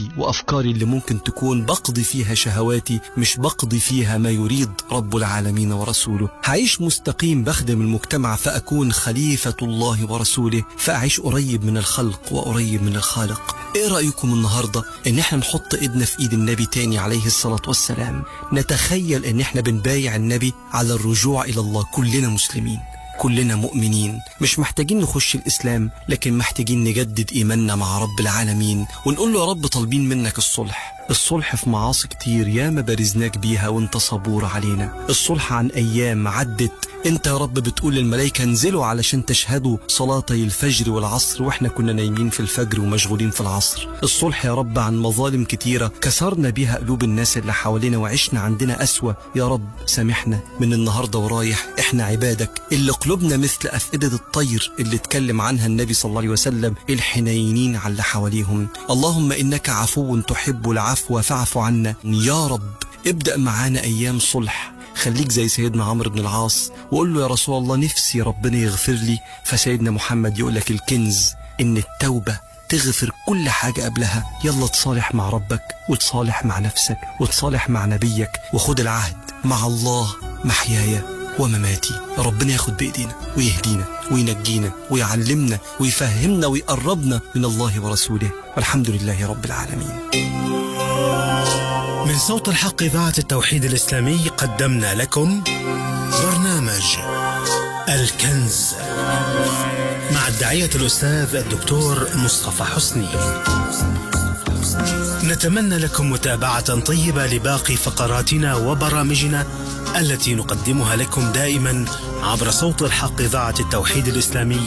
نفسي وأفكاري اللي ممكن تكون بقضي فيها شهواتي مش بقضي فيها ما يريد رب العالمين ورسوله هعيش مستقيم بخدم المجتمع فأكون خليفة الله ورسوله فأعيش قريب من الخلق وقريب من الخالق ايه رأيكم النهاردة ان احنا نحط ايدنا في ايد النبي تاني عليه الصلاة والسلام نتخيل ان احنا بنبايع النبي على الرجوع الى الله كلنا مسلمين كلنا مؤمنين مش محتاجين نخش الإسلام لكن محتاجين نجدد إيماننا مع رب العالمين ونقول له يا رب طالبين منك الصلح الصلح في معاصي كتير ياما بارزناك بيها وانت صبور علينا الصلح عن أيام عدت انت يا رب بتقول للملائكة انزلوا علشان تشهدوا صلاتي الفجر والعصر واحنا كنا نايمين في الفجر ومشغولين في العصر الصلح يا رب عن مظالم كتيرة كسرنا بيها قلوب الناس اللي حوالينا وعشنا عندنا أسوأ يا رب سامحنا من النهاردة ورايح احنا عبادك اللي قلوبنا مثل أفئدة الطير اللي اتكلم عنها النبي صلى الله عليه وسلم الحنينين على اللي حواليهم اللهم إنك عفو تحب العفو فاعف عنا يا رب ابدأ معانا أيام صلح خليك زي سيدنا عمرو بن العاص وقول له يا رسول الله نفسي ربنا يغفر لي فسيدنا محمد يقول لك الكنز ان التوبة تغفر كل حاجة قبلها يلا تصالح مع ربك وتصالح مع نفسك وتصالح مع نبيك وخد العهد مع الله محياي ومماتي ربنا ياخد بإيدينا ويهدينا وينجينا ويعلمنا ويفهمنا ويقربنا من الله ورسوله والحمد لله رب العالمين من صوت الحق إذاعة التوحيد الإسلامي قدمنا لكم برنامج الكنز مع الداعية الأستاذ الدكتور مصطفى حسني نتمنى لكم متابعة طيبة لباقي فقراتنا وبرامجنا التي نقدمها لكم دائما عبر صوت الحق إذاعة التوحيد الإسلامي